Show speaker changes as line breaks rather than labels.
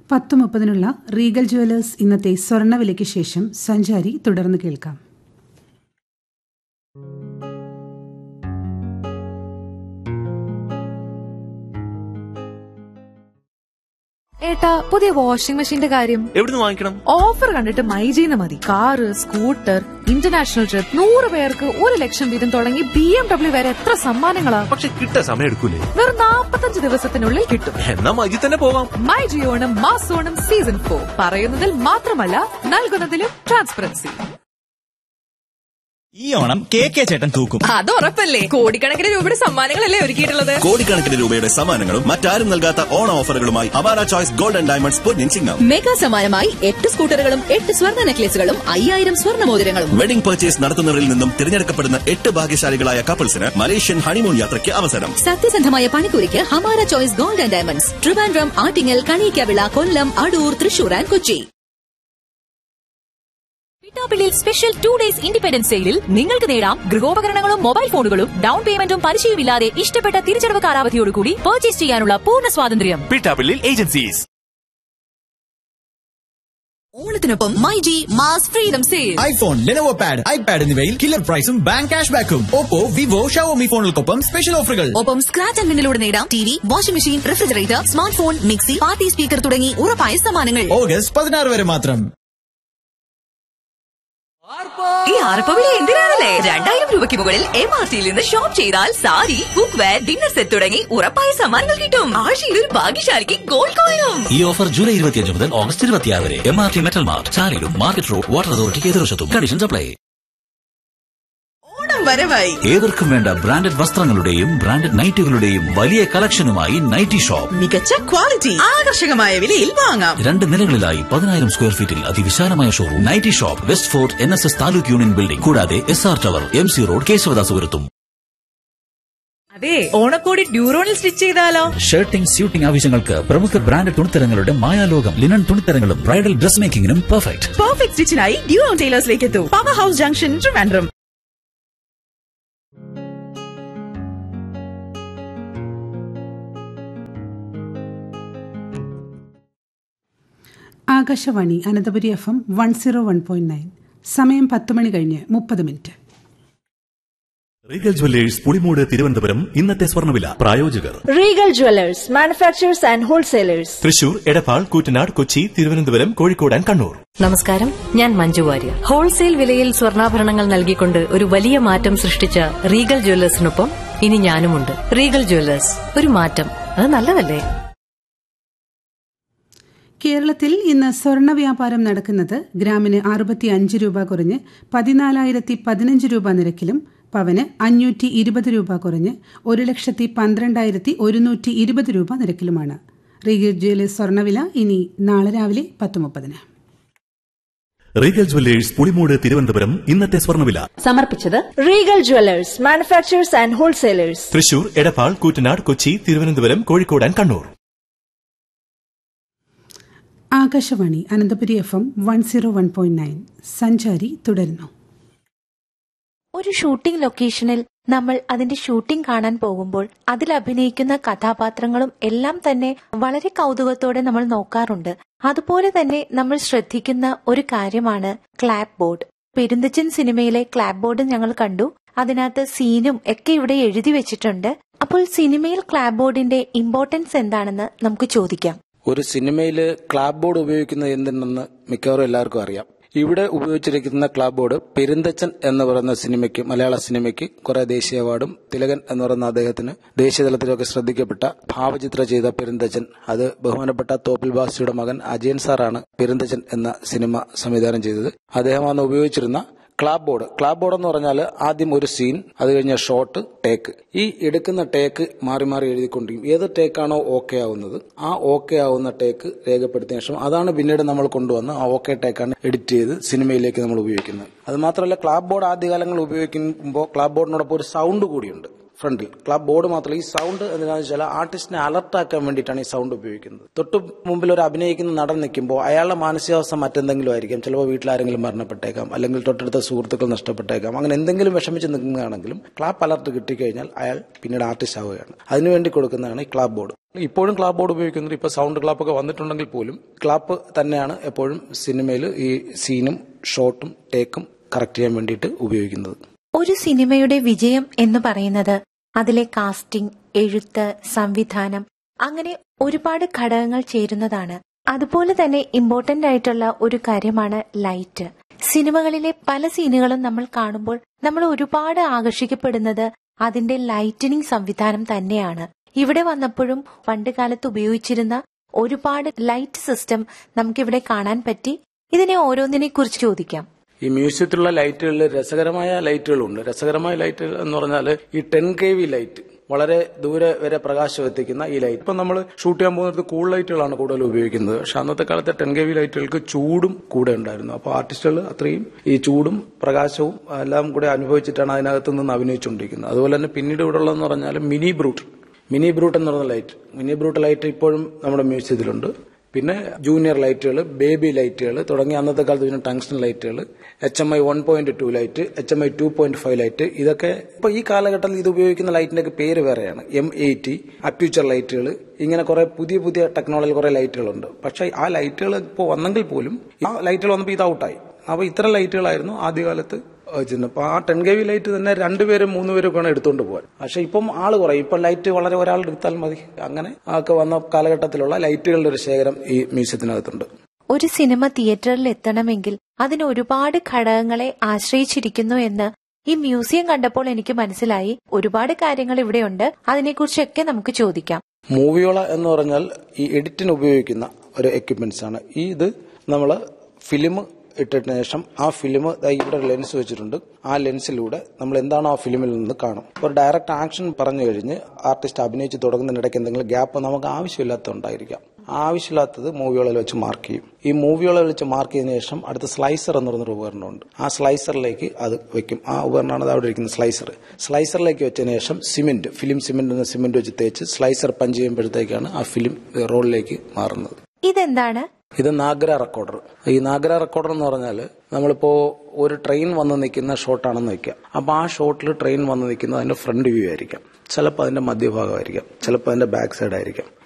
പത്ത് മുപ്പതിനുള്ള Regal jewellers ഇന്നത്തെ സ്വർണ്ണവിലയ്ക്ക് ശേഷം സഞ്ചാരി തുടർന്ന് കേൾക്കാം
ഏട്ടാ പുതിയ വാഷിംഗ് മെഷീന്റെ കാര്യം
എവിടുന്ന് വാങ്ങിക്കണം
ഓഫർ കണ്ടിട്ട് മൈജീന്ന് മതി കാറ് സ്കൂട്ടർ ഇന്റർനാഷണൽ ട്രിപ്പ് നൂറ് പേർക്ക് ഒരു ലക്ഷം വീതം തുടങ്ങി ബി എം ഡബ്ല്യു വരെ എത്ര സമ്മാനങ്ങളാ
പക്ഷെ കിട്ടാൻ സമയം എടുക്കൂലേ
വെറും നാപ്പത്തഞ്ച് ദിവസത്തിനുള്ളിൽ കിട്ടും
എന്നാ മജി തന്നെ പോവാം
മൈ ജിയോണം മാസോണം സീസൺ ഫോർ പറയുന്നതിൽ മാത്രമല്ല നൽകുന്നതിലും ട്രാൻസ്പെറൻസി
ഈ ഓണം കെ കെ ചേട്ടൻ തൂക്കും
അത് ഉറപ്പല്ലേ കോടിക്കണക്കിന് രൂപയുടെ സമ്മാനങ്ങളല്ലേ ഒരുക്കിയിട്ടുള്ളത്
കോടിക്കണക്കിന് രൂപയുടെ സമ്മാനങ്ങളും മറ്റാരും നൽകാത്ത ഓണ ഓഫറുകളുമായി അവാര ചോയ്സ് ഗോൾഡൻ ഡയമണ്ട്സ് പൊന്നിൻ ചിങ്ങം
മെഗാ സമ്മാനമായി എട്ട് സ്കൂട്ടറുകളും എട്ട് സ്വർണ്ണ നെക്ലേസുകളും അയ്യായിരം സ്വർണ്ണ മോതിരങ്ങളും
വെഡിംഗ് പർച്ചേസ് നടത്തുന്നവരിൽ നിന്നും തിരഞ്ഞെടുക്കപ്പെടുന്ന എട്ട് ഭാഗ്യശാലികളായ കപ്പിൾസിന് മലേഷ്യൻ ഹണിമൂൺ യാത്രയ്ക്ക് അവസരം
സത്യസന്ധമായ പണിക്കൂലിക്ക് Hamara choice gold and diamonds Trivandrum Attingal Kaniyikkavila Kollam Adoor Thrissur and Kochi പിട്ടാപ്പിള്ളിയിൽ സ്പെഷ്യൽ ടു ഡേയ്സ് ഇൻഡിപെൻഡൻസ് സെയിലിൽ നിങ്ങൾക്ക് നേടാം ഗൃഹോപകരണങ്ങളും മൊബൈൽ ഫോണുകളും ഡൗൺ പേയ്മെന്റും പലിശയുമില്ലാതെ ഇഷ്ടപ്പെട്ട തിരിച്ചടവ് കാലാവധിയോടുകൂടി പർച്ചേസ് ചെയ്യാനുള്ള പൂർണ്ണ സ്വാതന്ത്ര്യം
പിട്ടാപ്പിള്ളിൽ ഏജൻസീസ്
ഓണത്തിനൊപ്പം my G mass freedom sale
iPhone Lenovo pad iPad എന്നിവയിൽ കില്ലർ പ്രൈസും ബാങ്ക് ക്യാഷ് ബാക്കും ഓപ്പോ വിവോ ഷവോമി ഫോണുകൾക്കൊപ്പം സ്പെഷ്യൽ ഓഫറുകൾ
ഒപ്പം സ്ക്രാച്ച് ആൻഡ് വിന്നിലൂടെ നേടാം T V washing machine refrigerator smart phone mixie party speaker തുടങ്ങി ഉറപ്പായ സമ്മാനങ്ങൾ
ഓഗസ്റ്റ് പതിനാറ് വരെ മാത്രം
ഈ ആർപ്പവിളി എന്തിനാണല്ലേ രണ്ടായിരം രൂപയ്ക്ക് മുകളിൽ എം ആർ ടിയിൽ നിന്ന് ഷോപ്പ് ചെയ്താൽ sari cookware dinner set തുടങ്ങി ഉറപ്പായ സമ്മാനങ്ങൾ കിട്ടും ആഴ്ചയിൽ ഒരു ഭാഗ്യശാലിക്ക് ഗോൾഡ് കോയിനും
ഈ ഓഫർ ജൂലൈ ഇരുപത്തിയഞ്ച് മുതൽ ഓഗസ്റ്റ് ഇരുപത്തിയാറ് വരെ M R T metal mart ചാലിലും മാർക്കറ്റ് റോഡ് വാട്ടർ അതോറിറ്റിക്ക് എതിർവശത്തും കണ്ടീഷൻസ് അപ്ലൈ
ഓണം വരവായി
ഏവർക്കും വേണ്ട ബ്രാൻഡഡ് വസ്ത്രങ്ങളുടെയും ബ്രാൻഡഡ് നൈറ്റുകളുടെയും വലിയ കളക്ഷനുമായി നൈറ്റി ഷോപ്പ്
മികച്ച ക്വാളിറ്റി ആകർഷകമായ വിലയിൽ വാങ്ങാം
രണ്ട് നിലകളിലായി പതിനായിരം സ്ക്വയർ ഫീറ്റിൽ അതിവിശാലമായ showroom nighty shop west fort N S S taluk union building കൂടാതെ S R tower M C road കേശവദാസുപുരത്തും
അതെ ഓണക്കോടി ഡ്യൂറോണിൽ സ്റ്റിച്ച് ചെയ്താലോ
ഷർട്ടിംഗ് സ്യൂട്ടിംഗ് ആവശ്യങ്ങൾക്ക് പ്രമുഖ ബ്രാൻഡ് തുണിത്തരങ്ങളുടെ മായാലോകം ലിനൻ തുണിത്തരങ്ങളും ബ്രൈഡൽ ഡ്രസ് മേക്കിംഗിനും പെർഫെക്റ്റ്
പെർഫെക്റ്റ് സ്റ്റിച്ചിനായി ഡ്യൂറോൺ ടൈലേഴ്സിലേക്ക് എത്തൂ power house junction Trivandrum
Akashvani Ananthapuri F M one zero one point nine സമയം പത്ത് മണി കഴിഞ്ഞ് മുപ്പത് minute
Regal jewellers Pulimoodu Thiruvananthapuram ഇന്നത്തെ സ്വർണ്ണവില പ്രായോജകർ
Regal jewellers manufacturers and wholesalers
Thrissur Edappal Koottanad Kochi Thiruvananthapuram Kozhikode and Kannur
നമസ്കാരം ഞാൻ മഞ്ജു വാര്യർ ഹോൾസെയിൽ വിലയിൽ സ്വർണ്ണാഭരണങ്ങൾ നൽകിക്കൊണ്ട് ഒരു വലിയ മാറ്റം സൃഷ്ടിച്ച റീഗൽ ജ്വല്ലേഴ്സിനൊപ്പം ഇനി ഞാനുമുണ്ട് റീഗൽ ജ്വല്ലേഴ്സ് ഒരു മാറ്റം അത് നല്ലതല്ലേ
കേരളത്തിൽ ഇന്ന് സ്വർണ്ണ വ്യാപാരം നടക്കുന്നത് ഗ്രാമിന് അറുപത്തി അഞ്ച് രൂപ കുറഞ്ഞ് പതിനാലായിരത്തി പതിനഞ്ച് രൂപ നിരക്കിലും പവന് അഞ്ഞൂറ്റി ഇരുപത് രൂപ കുറഞ്ഞ് ഒരു ലക്ഷത്തി പന്ത്രണ്ടായിരത്തി ഒരുന്നൂറ്റി ഇരുപത് രൂപ നിരക്കിലുമാണ് റീഗൽ ജ്വല്ലേഴ്സ് സ്വർണ്ണവില ഇനി നാളെ രാവിലെ പത്ത് മുപ്പതിന്
റീഗൽ ജ്വല്ലേഴ്സ് പുളിമൂട് തിരുവനന്തപുരം ഇന്നത്തെ സ്വർണ്ണവില
സമർപ്പിച്ചത്
Regal jewellers manufacturers and wholesalers
Thrissur Edappal Koottanad Kochi Thiruvananthapuram Kozhikode and Kannur
Akashvani Ananthapuri F M one zero one point nine സഞ്ചാരി തുടരുന്നു
ഒരു ഷൂട്ടിംഗ് ലൊക്കേഷനിൽ നമ്മൾ അതിന്റെ ഷൂട്ടിംഗ് കാണാൻ പോകുമ്പോൾ അതിൽ അഭിനയിക്കുന്ന കഥാപാത്രങ്ങളും എല്ലാം തന്നെ വളരെ കൗതുകത്തോടെ നമ്മൾ നോക്കാറുണ്ട് അതുപോലെ തന്നെ നമ്മൾ ശ്രദ്ധിക്കുന്ന ഒരു കാര്യമാണ് ക്ലാപ്പ് ബോർഡ് പെരുന്തച്ചൻ സിനിമയിലെ ക്ലാപ്പ് ബോർഡ് ഞങ്ങൾ കണ്ടു അതിനകത്ത് സീനും ഒക്കെ ഇവിടെ എഴുതി വെച്ചിട്ടുണ്ട് അപ്പോൾ സിനിമയിൽ ക്ലാപ്പ് ബോർഡിന്റെ ഇമ്പോർട്ടൻസ് എന്താണെന്ന് നമുക്ക് ചോദിക്കാം
ഒരു സിനിമയിൽ ക്ലാബ് ബോർഡ് ഉപയോഗിക്കുന്നത് എന്തിനെന്ന് മിക്കവാറും എല്ലാവർക്കും അറിയാം ഇവിടെ ഉപയോഗിച്ചിരിക്കുന്ന ക്ലാബ് ബോർഡ് പെരുന്തച്ചൻ എന്ന് പറയുന്ന സിനിമയ്ക്ക് മലയാള സിനിമയ്ക്ക് കുറെ ദേശീയ അവാർഡും തിലകൻ എന്ന് പറയുന്ന അദ്ദേഹത്തിന് ദേശീയതലത്തിലൊക്കെ ശ്രദ്ധിക്കപ്പെട്ട ഭാവചിത്ര ചെയ്ത പെരുന്തച്ചൻ അത് ബഹുമാനപ്പെട്ട തോപ്പിൽ ബാസിയുടെ മകൻ അജയൻ സാറാണ് പെരുന്തച്ചൻ എന്ന സിനിമ സംവിധാനം ചെയ്തത് അദ്ദേഹമാണ് ഉപയോഗിച്ചിരുന്ന ക്ലാബ് ബോർഡ് ക്ലാബ് ബോർഡ് എന്ന് പറഞ്ഞാൽ ആദ്യം ഒരു സീൻ അത് കഴിഞ്ഞ ഷോട്ട് ടേക്ക് ഈ എടുക്കുന്ന ടേക്ക് മാറി മാറി എഴുതിക്കൊണ്ടിരിക്കും ഏത് ടേക്കാണോ ഓക്കെ ആവുന്നത് ആ ഓക്കെ ആവുന്ന ടേക്ക് രേഖപ്പെടുത്തിയ ശേഷം അതാണ് പിന്നീട് നമ്മൾ കൊണ്ടുവന്ന് ആ ഓക്കെ ടേക്കാണ് എഡിറ്റ് ചെയ്ത് സിനിമയിലേക്ക് നമ്മൾ ഉപയോഗിക്കുന്നത് അത് മാത്രമല്ല ക്ലാബ് ബോർഡ് ആദ്യകാലങ്ങളിൽ ഉപയോഗിക്കുമ്പോൾ ക്ലാബ് ബോർഡിനോടൊപ്പം ഒരു സൗണ്ട് കൂടിയുണ്ട് ഫ്രണ്ടിൽ ക്ലാബ് ബോർഡ് മാത്രമല്ല ഈ സൗണ്ട് എന്താണെന്ന് വെച്ചാൽ ആർട്ടിസ്റ്റിനെ അലർട്ടാക്കാൻ വേണ്ടിയിട്ടാണ് ഈ സൗണ്ട് ഉപയോഗിക്കുന്നത് തൊട്ട് മുമ്പിൽ ഒരു അഭിനയിക്കുന്ന നടൻ നിൽക്കുമ്പോൾ അയാളുടെ മാനസികാവസ്ഥ മറ്റെന്തെങ്കിലും ആയിരിക്കും ചിലപ്പോൾ വീട്ടിലാരെങ്കിലും മരണപ്പെട്ടേക്കാം അല്ലെങ്കിൽ തൊട്ടടുത്ത സുഹൃത്തുക്കൾ നഷ്ടപ്പെട്ടേക്കാം അങ്ങനെ എന്തെങ്കിലും വിഷമിച്ച് നിൽക്കുകയാണെങ്കിലും ക്ലാപ്പ് അലർട്ട് കിട്ടിക്കഴിഞ്ഞാൽ അയാൾ പിന്നീട് ആർട്ടിസ്റ്റ് ആവുകയാണ് അതിനുവേണ്ടി കൊടുക്കുന്നതാണ് ഈ ക്ലാബ് ബോർഡ് ഇപ്പോഴും ക്ലാപ്പ് ബോർഡ് ഉപയോഗിക്കുന്നത് ഇപ്പോൾ സൗണ്ട് ക്ലാപ്പ് ഒക്കെ വന്നിട്ടുണ്ടെങ്കിൽ പോലും ക്ലാപ്പ് തന്നെയാണ് എപ്പോഴും സിനിമയിൽ ഈ സീനും ഷോട്ടും ടേക്കും കറക്റ്റ് ചെയ്യാൻ വേണ്ടിയിട്ട് ഉപയോഗിക്കുന്നത്
ഒരു സിനിമയുടെ വിജയം എന്ന് പറയുന്നത് അതിലെ കാസ്റ്റിംഗ് എഴുത്ത് സംവിധാനം അങ്ങനെ ഒരുപാട് ഘടകങ്ങൾ ചേരുന്നതാണ് അതുപോലെ തന്നെ ഇമ്പോർട്ടന്റ് ആയിട്ടുള്ള ഒരു കാര്യമാണ് ലൈറ്റ് സിനിമകളിലെ പല സീനുകളും നമ്മൾ കാണുമ്പോൾ നമ്മൾ ഒരുപാട് ആകർഷിക്കപ്പെടുന്നത് അതിന്റെ ലൈറ്റനിങ് സംവിധാനം തന്നെയാണ് ഇവിടെ വന്നപ്പോഴും പണ്ട് കാലത്ത് ഉപയോഗിച്ചിരുന്ന ഒരുപാട് ലൈറ്റ് സിസ്റ്റം നമുക്കിവിടെ കാണാൻ പറ്റി ഇതിനെ ഓരോന്നിനെ കുറിച്ച് ചോദിക്കാം
ഈ മ്യൂസിയത്തിലുള്ള ലൈറ്റുകളിൽ രസകരമായ ലൈറ്റുകളുണ്ട് രസകരമായ ലൈറ്റ് എന്ന് പറഞ്ഞാൽ ഈ ടെൻ കെ വി ലൈറ്റ് വളരെ ദൂരെ വരെ പ്രകാശം എത്തിക്കുന്ന ഈ ലൈറ്റ് ഇപ്പൊ നമ്മൾ ഷൂട്ട് ചെയ്യാൻ പോകുന്നത് കൂൾ ലൈറ്റുകളാണ് കൂടുതൽ ഉപയോഗിക്കുന്നത് പക്ഷെ അന്നത്തെ കാലത്തെ ടെൻ കെ വി ലൈറ്റുകൾക്ക് ചൂടും കൂടെ ഉണ്ടായിരുന്നു അപ്പോൾ ആർട്ടിസ്റ്റുകൾ അത്രയും ഈ ചൂടും പ്രകാശവും എല്ലാം കൂടെ അനുഭവിച്ചിട്ടാണ് അതിനകത്ത് നിന്ന് അഭിനയിച്ചുകൊണ്ടിരിക്കുന്നത് അതുപോലെ തന്നെ പിന്നീട് ഇവിടെ ഉള്ളതെന്ന് പറഞ്ഞാൽ മിനി ബ്രൂട്ട് മിനി ബ്രൂട്ട് എന്ന് പറയുന്ന ലൈറ്റ് മിനി ബ്രൂട്ട് ലൈറ്റ് ഇപ്പോഴും നമ്മുടെ മ്യൂസിയത്തിലുണ്ട് പിന്നെ ജൂനിയർ ലൈറ്റുകൾ ബേബി ലൈറ്റുകൾ തുടങ്ങി അന്നത്തെ കാലത്ത് പിന്നെ ടങ്സ്റ്റൺ ലൈറ്റുകൾ H M I one point two light H M I two point five light ഇതൊക്കെ ഇപ്പൊ ഈ കാലഘട്ടത്തിൽ ഇത് ഉപയോഗിക്കുന്ന ലൈറ്റിന്റെ ഒക്കെ പേര് വേറെയാണ് എം എയ്റ്റി അപ്യൂച്ചർ ലൈറ്റുകൾ ഇങ്ങനെ കുറെ പുതിയ പുതിയ ടെക്നോളജി കുറെ ലൈറ്റുകളുണ്ട് പക്ഷെ ആ ലൈറ്റുകൾ ഇപ്പോൾ വന്നെങ്കിൽ പോലും ആ ലൈറ്റുകൾ വന്നപ്പോൾ ഇത് ഔട്ടായി അപ്പൊ ഇത്തരം ലൈറ്റുകളായിരുന്നു ആദ്യകാലത്ത് വെച്ചിരുന്നത് അപ്പൊ ആ ടെൻ കെ വി ലൈറ്റ് തന്നെ രണ്ടുപേരും മൂന്ന് പേരും വേണം എടുത്തുകൊണ്ട് പോകാൻ പക്ഷെ ഇപ്പം ആള് കുറയും ഇപ്പം ലൈറ്റ് വളരെ ഒരാൾ എടുത്താൽ മതി അങ്ങനെ ഒക്കെ വന്ന കാലഘട്ടത്തിലുള്ള ലൈറ്റുകളുടെ ഒരു ശേഖരം ഈ മ്യൂസിയത്തിനകത്തുണ്ട്
ഒരു സിനിമ തിയേറ്ററിൽ എത്തണമെങ്കിൽ അതിന് ഒരുപാട് ഘടകങ്ങളെ ആശ്രയിച്ചിരിക്കുന്നു എന്ന് ഈ മ്യൂസിയം കണ്ടപ്പോൾ എനിക്ക് മനസ്സിലായി ഒരുപാട് കാര്യങ്ങൾ ഇവിടെയുണ്ട് അതിനെക്കുറിച്ചൊക്കെ നമുക്ക് ചോദിക്കാം
മൂവിയോള എന്ന് പറഞ്ഞാൽ ഈ എഡിറ്റിന് ഉപയോഗിക്കുന്ന ഒരു എക്യുപ്മെന്റ്സ് ആണ് ഈ ഇത് നമ്മൾ ഫിലിം ഇട്ടതിന് ശേഷം ആ ഫിലിം ഇവിടെ ഒരു ലെൻസ് വെച്ചിട്ടുണ്ട് ആ ലെൻസിലൂടെ നമ്മൾ എന്താണോ ആ ഫിലിമിൽ നിന്ന് കാണും ഒരു ഡയറക്റ്റ് ആക്ഷൻ പറഞ്ഞു കഴിഞ്ഞ് ആർട്ടിസ്റ്റ് അഭിനയിച്ച് തുടങ്ങുന്നതിനിടയ്ക്ക് എന്തെങ്കിലും ഗ്യാപ്പ് നമുക്ക് ആവശ്യമില്ലാത്തതുണ്ടായിരിക്കാം ആവശ്യമില്ലാത്തത് മൂവികളിൽ വെച്ച് മാർക്ക് ചെയ്യും ഈ മൂവികളിൽ വെച്ച് മാർക്ക് ചെയ്തതിനു ശേഷം അടുത്ത സ്ലൈസർ എന്ന് പറയുന്നൊരു ഉപകരണമുണ്ട് ആ സ്ലൈസറിലേക്ക് അത് വെക്കും ആ ഉപകരണമാണ് അത് അവിടെ ഇരിക്കുന്ന സ്ലൈസർ സ്ലൈസറിലേക്ക് വെച്ചതിന് ശേഷം സിമെന്റ് ഫിലിം സിമെന്റ് എന്ന സിമെന്റ് വെച്ച് തേച്ച് സ്ലൈസർ പഞ്ച് ചെയ്യുമ്പോഴത്തേക്കാണ് ആ ഫിലിം റോളിലേക്ക് മാറുന്നത്
ഇതെന്താണ്
ഇത് നാഗ്ര റെക്കോർഡർ ഈ നാഗ്ര റെക്കോർഡർ എന്ന് പറഞ്ഞാൽ നമ്മളിപ്പോ ഒരു ട്രെയിൻ വന്ന് നിൽക്കുന്ന ഷോട്ടാണെന്ന് വെക്കുക അപ്പൊ ആ ഷോട്ടിൽ ട്രെയിൻ വന്ന് നിൽക്കുന്നത് അതിന്റെ ഫ്രണ്ട് വ്യൂ ആയിരിക്കാം ചിലപ്പോൾ അതിന്റെ മധ്യഭാഗമായിരിക്കാം ചിലപ്പോൾ അതിന്റെ ബാക്ക് സൈഡ് ആയിരിക്കാം